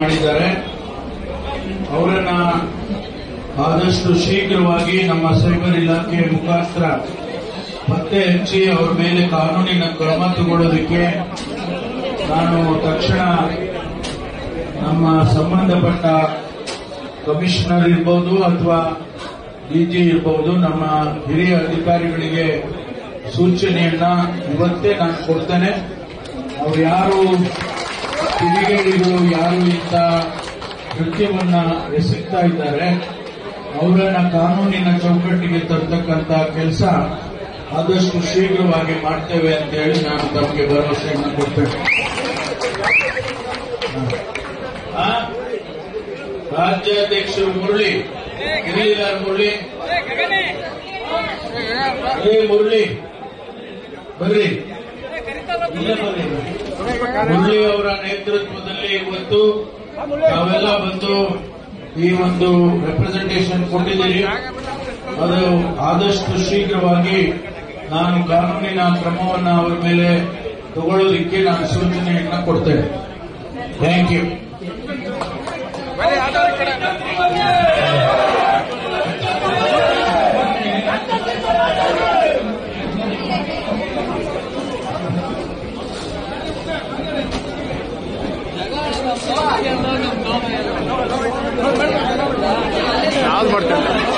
ಮಾಡಿದ್ದಾರೆ ಅವರನ್ನ ಆದಷ್ಟು ಶೀಘ್ರವಾಗಿ ನಮ್ಮ ಸೈಬರ್ ಇಲಾಖೆ ಮುಖಾಂತರ ಪತ್ತೆ ಹಚ್ಚಿ ಅವರ ಮೇಲೆ ಕಾನೂನಿನ ಕ್ರಮ ತಗೊಳ್ಳೋದಕ್ಕೆ ನಾನು ತಕ್ಷಣ ನಮ್ಮ ಸಂಬಂಧಪಟ್ಟ ಕಮಿಷನರ್ ಇರ್ಬೋದು ಅಥವಾ ಡಿಜಿ ಇರ್ಬೋದು ನಮ್ಮ ಹಿರಿಯ ಅಧಿಕಾರಿಗಳಿಗೆ ಸೂಚನೆಯನ್ನ ಇವತ್ತೇ ನಾನು ಕೊಡ್ತೇನೆ ಅವ್ರು ಯಾರು ಕಿಡಿಗೇಡಿಗಳು ಯಾರು ಇಂಥ ಕೃತ್ಯವನ್ನ ಎಸಗ್ತಾ ಇದ್ದಾರೆ ಅವರನ್ನ ಕಾನೂನಿನ ಚೌಕಟ್ಟಿಗೆ ತರ್ತಕ್ಕಂತ ಕೆಲಸ ಆದಷ್ಟು ಶೀಘ್ರವಾಗಿ ಮಾಡ್ತೇವೆ ಅಂತ ಹೇಳಿ ನಾನು ತಮಗೆ ಭರವಸೆಯನ್ನು ಕೊಡ್ತೇನೆ ಆ? ರಾಜ್ಯಾಧ್ಯಕ್ಷರು ಮುರಳಿ ಗಿರಿಧರ್ ಮುರಳಿ ಏ ಮುರಳಿ ಬರ್ರಿ ಇಲ್ಲೇ ಬರ್ರಿ ಮುರಳಿ ಅವರ ನೇತೃತ್ವದಲ್ಲಿ ಇವತ್ತು ತಾವೆಲ್ಲ ಬಂದು ಈ ಒಂದು ರೆಪ್ರೆಸೆಂಟೇಷನ್ ಕೊಟ್ಟಿದ್ದೀರಿ ಅದು ಆದಷ್ಟು ಶೀಘ್ರವಾಗಿ ನಾನು ಕಾನೂನಿನ ಕ್ರಮವನ್ನು ಅವರ ಮೇಲೆ ತಗೊಳ್ಳೋದಿಕ್ಕೆ ನಾನು ಸೂಚನೆಯನ್ನ ಕೊಡ್ತೇನೆ ಥ್ಯಾಂಕ್ ಯು ಯಾವ್ದು ಮಾಡ್ತಾರೆ